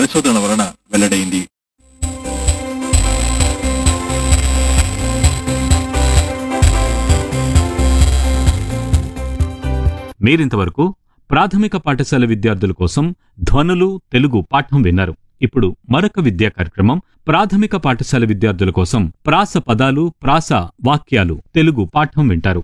పరిశోధనల వలన వెల్లడైంది మీరింతవరకు ప్రాథమిక పాఠశాల విద్యార్థుల కోసం ధ్వనులు తెలుగు పాఠం విన్నారు ఇప్పుడు మరొక విద్యా కార్యక్రమం ప్రాథమిక పాఠశాల విద్యార్థుల కోసం ప్రాస పదాలు ప్రాస వాక్యాలు తెలుగు పాఠం వింటారు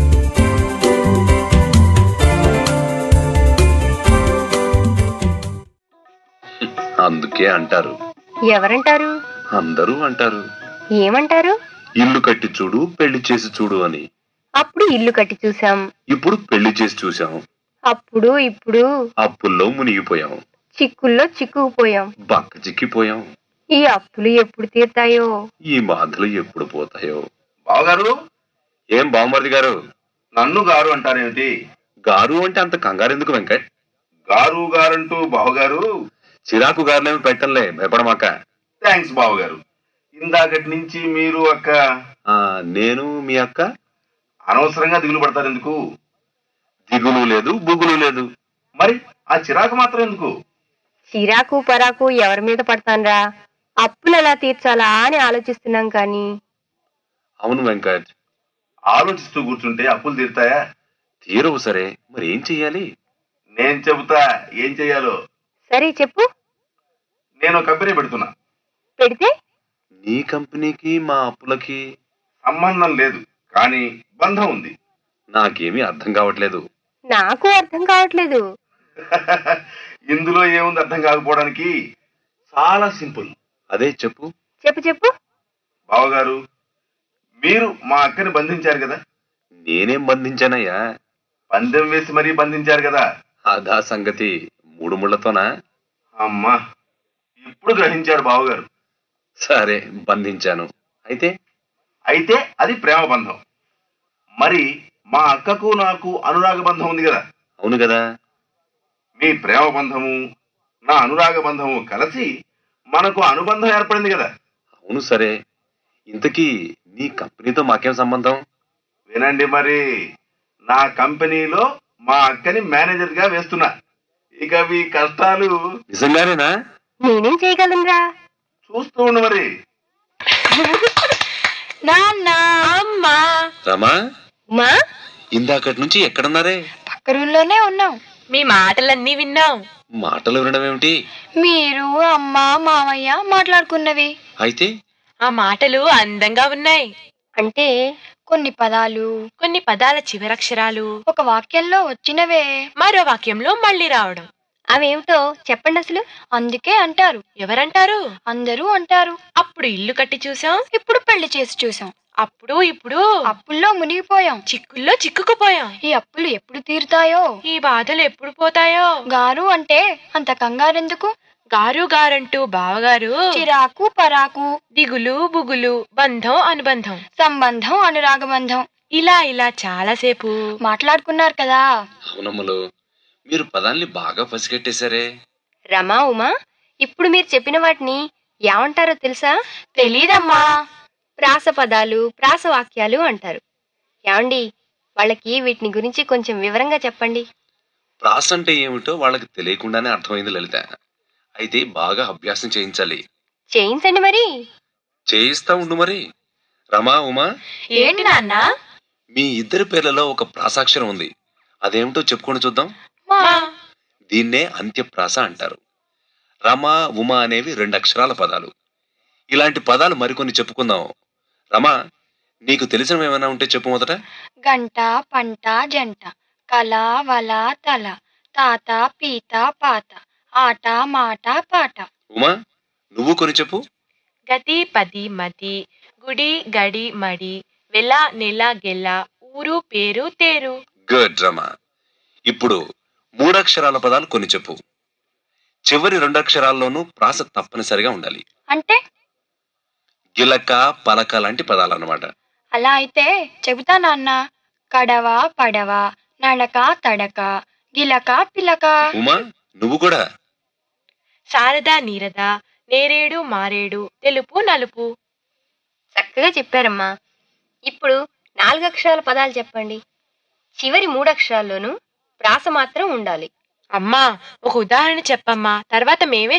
అందుకే అంటారు ఎవరంటారు అందరూ అంటారు ఏమంటారు ఇల్లు కట్టి చూడు పెళ్లి చేసి చూడు అని అప్పుడు ఇల్లు కట్టి చూసాం ఇప్పుడు పెళ్లి చేసి చూసాం అప్పుడు ఇప్పుడు అప్పుల్లో మునిగిపోయాం చిక్కుల్లో చిక్కుకుపోయాం బక్క చిక్కిపోయాం ఈ అప్పులు ఎప్పుడు తీరుతాయో ఈ బాధలు ఎప్పుడు పోతాయో బావగారు ఏం బామ్మర్ది గారు నన్ను గారు అంటారేమిటి గారు అంటే అంత కంగారు ఎందుకు వెంకట్ గారు గారంటూ బావగారు చిరాకు గారులేమి పెట్టంలే భయపడమాక థ్యాంక్స్ బావగారు ఇందాకటి నుంచి మీరు అక్క ఆ, నేను మీ అక్క అనవసరంగా దిగులు పడతారు ఎందుకు దిగులు లేదు బుగులు లేదు మరి ఆ చిరాకు మాత్రం ఎందుకు చిరాకు పరాకు ఎవరి మీద పడతాన్రా అప్పులు ఎలా తీర్చాలా అని ఆలోచిస్తున్నాం కానీ అవును వెంకట్ ఆలోచిస్తూ కూర్చుంటే అప్పులు తీరుతాయా తీరవు సరే మరి ఏం చెయ్యాలి నేను చెబుతా ఏం చెయ్యాలో సరే చెప్పు నేను ఒక కంపెనీ పెడుతున్నా పెడితే నీ కంపెనీకి మా అప్పులకి సంబంధం లేదు కానీ బంధం ఉంది నాకేమీ అర్థం కావట్లేదు నాకు అర్థం కావట్లేదు ఇందులో ఏముంది అర్థం కాకపోవడానికి చాలా సింపుల్ అదే చెప్పు చెప్పు చెప్పు బావగారు మీరు మా అక్కని బంధించారు కదా నేనేం బంధించానయ్యా పందెం వేసి మరీ బంధించారు కదా అదా సంగతి మూడు ముళ్లతోనా అమ్మా ఇప్పుడు గ్రహించారు బావగారు సరే బంధించాను అయితే అయితే అది ప్రేమ బంధం మరి మా అక్కకు నాకు అనురాగ బంధం ఉంది కదా అవును కదా మీ ప్రేమ బంధము నా అనురాగ బంధము కలిసి మనకు అనుబంధం ఏర్పడింది కదా అవును సరే ఇంతకీ నీ కంపెనీతో మాకేం సంబంధం వినండి మరి నా కంపెనీలో మా అక్కని మేనేజర్ గా వేస్తున్నా ఇక మీ కష్టాలు నిజంగానేనా నేనేం చేయగలనురా చూస్తూ ఉండు మరి నాన్న అమ్మా రమా ఉమా ఇందాకటి నుంచి ఎక్కడున్నారే పక్క రూమ్లోనే ఉన్నాం మీ మాటలన్నీ విన్నాం మాటలు వినడం ఏమిటి మీరు అమ్మ మామయ్య మాట్లాడుకున్నవి అయితే ఆ మాటలు అందంగా ఉన్నాయి అంటే కొన్ని పదాలు కొన్ని పదాల చివరక్షరాలు ఒక వాక్యంలో వచ్చినవే మరో వాక్యంలో మళ్ళీ రావడం అవేమిటో చెప్పండి అసలు అందుకే అంటారు ఎవరంటారు అందరూ అంటారు అప్పుడు ఇల్లు కట్టి చూసాం ఇప్పుడు పెళ్లి చేసి చూసాం అప్పుడు ఇప్పుడు అప్పుల్లో మునిగిపోయాం చిక్కుల్లో చిక్కుకుపోయాం ఈ అప్పులు ఎప్పుడు తీరుతాయో ఈ బాధలు ఎప్పుడు పోతాయో గారు అంటే అంత కంగారెందుకు గారు గారంటూ బావగారు చిరాకు పరాకు దిగులు బుగులు బంధం అనుబంధం సంబంధం అనురాగబంధం ఇలా ఇలా చాలాసేపు మాట్లాడుకున్నారు కదా అవునమ్మలు మీరు పదాల్ని బాగా పసిగట్టేశారే రమా ఉమా ఇప్పుడు మీరు చెప్పిన వాటిని ఏమంటారో తెలుసా తెలీదమ్మా ప్రాస పదాలు ప్రాస వాక్యాలు అంటారు ఏమండి వాళ్ళకి వీటిని గురించి కొంచెం వివరంగా చెప్పండి ప్రాస అంటే ఏమిటో వాళ్ళకి తెలియకుండానే అర్థమైంది లలిత అయితే బాగా అభ్యాసం చేయించాలి చేయించండి మరి చేయిస్తా ఉండు మరి రమా ఉమా ఏంటి నాన్న మీ ఇద్దరి పేర్లలో ఒక ప్రాసాక్షరం ఉంది అదేమిటో చెప్పుకొని చూద్దాం మా దీన్నే అంత్యప్రాస అంటారు రమ ఉమ అనేవి రెండు అక్షరాల పదాలు ఇలాంటి పదాలు మరికొన్ని చెప్పుకుందాం రమ నీకు తెలిసినవి ఏమైనా ఉంటే చెప్పు మొదట గంట పంట జంట కళ వల తల తాత పీత పాత ఆట మాట పాట ఉమా నువ్వు కొని చెప్పు గతి పది మతి గుడి గడి మడి వెల నెల గెల ఊరు పేరు తేరు గుడ్ రమ ఇప్పుడు మూడక్షరాల పదాలు కొన్ని చెప్పు చివరి రెండు అక్షరాల్లోనూ ప్రాస తప్పనిసరిగా ఉండాలి అంటే గిలక పలక లాంటి పదాలు అన్నమాట అలా అయితే చెబుతా నాన్న కడవ పడవ నడక తడక గిలక పిలక ఉమా నువ్వు కూడా శారద నీరద నేరేడు మారేడు తెలుపు నలుపు చక్కగా చెప్పారమ్మా ఇప్పుడు నాలుగు అక్షరాల పదాలు చెప్పండి చివరి మూడు అక్షరాల్లోనూ ప్రాస మాత్రం ఉండాలి అమ్మా ఒక ఉదాహరణ చెప్పమ్మా తర్వాత మేమే